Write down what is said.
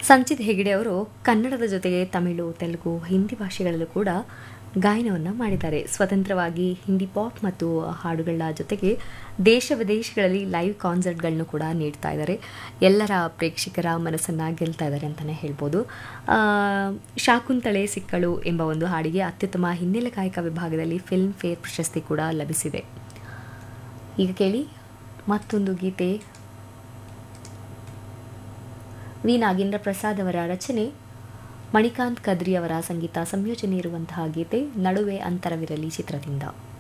ಸಂಚಿತ್ ಹೆಗಡೆ ಅವರು ಕನ್ನಡದ ಜೊತೆಗೆ ತಮಿಳು ತೆಲುಗು ಹಿಂದಿ ಭಾಷೆಗಳಲ್ಲೂ ಕೂಡ ಗಾಯನವನ್ನು ಮಾಡಿದ್ದಾರೆ ಸ್ವತಂತ್ರವಾಗಿ ಹಿಂದಿ ಪಾಪ್ ಮತ್ತು ಹಾಡುಗಳ ಜೊತೆಗೆ ದೇಶ ವಿದೇಶಗಳಲ್ಲಿ ಲೈವ್ ಕಾನ್ಸರ್ಟ್ಗಳನ್ನು ಕೂಡ ನೀಡ್ತಾ ಇದ್ದಾರೆ ಎಲ್ಲರ ಪ್ರೇಕ್ಷಕರ ಮನಸ್ಸನ್ನು ಗೆಲ್ತಾ ಇದ್ದಾರೆ ಅಂತಲೇ ಹೇಳ್ಬೋದು ಆ, ಶಾಕುಂತಳೆ ಸಿಕ್ಕಳು ಎಂಬ ಒಂದು ಹಾಡಿಗೆ ಅತ್ಯುತ್ತಮ ಹಿನ್ನೆಲೆ ಗಾಯಕ ವಿಭಾಗದಲ್ಲಿ ಫಿಲ್ಮ್ ಫೇರ್ ಪ್ರಶಸ್ತಿ ಕೂಡ ಲಭಿಸಿದೆ ಈಗ ಕೇಳಿ ಮತ್ತೊಂದು ಗೀತೆ ವಿ ನಾಗೇಂದ್ರ ಪ್ರಸಾದ್ ಅವರ ರಚನೆ ಮಣಿಕಾಂತ್ ಕದ್ರಿ ಅವರ ಸಂಗೀತ ಸಂಯೋಜನೆ ಇರುವಂತಹ ಗೀತೆ ನಡುವೆ ಅಂತರವಿರಲಿ ಚಿತ್ರದಿಂದ